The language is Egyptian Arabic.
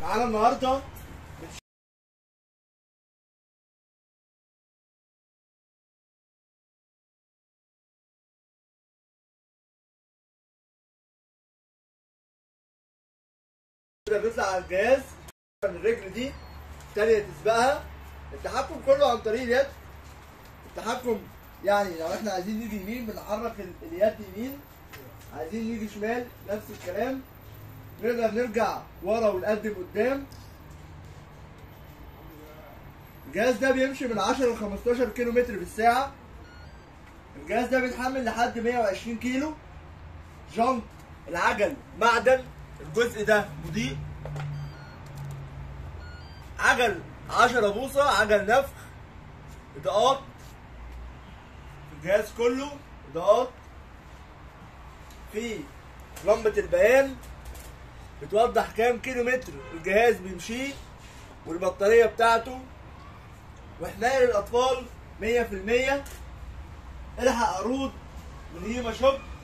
معانا النهارده كده بيطلع على الجهاز الرجل دي التانية تسبقها التحكم كله عن طريق اليد التحكم يعني لو احنا عايزين نيجي يمين بنحرك ال- اليد يمين عايزين نيجي شمال نفس الكلام نقدر نرجع ورا ونقدم قدام الجهاز ده بيمشي من 10 ل 15 كيلو متر في الساعة الجهاز ده بيتحمل لحد 120 كيلو جنط العجل معدن الجزء ده مضيء عجل 10 بوصة عجل نفخ اضاءات الجهاز كله اضاءات في لمبة البيان بتوضح كام كيلو متر الجهاز بيمشيه والبطارية بتاعته وحماية للأطفال 100% الحق عروض من هيما شوب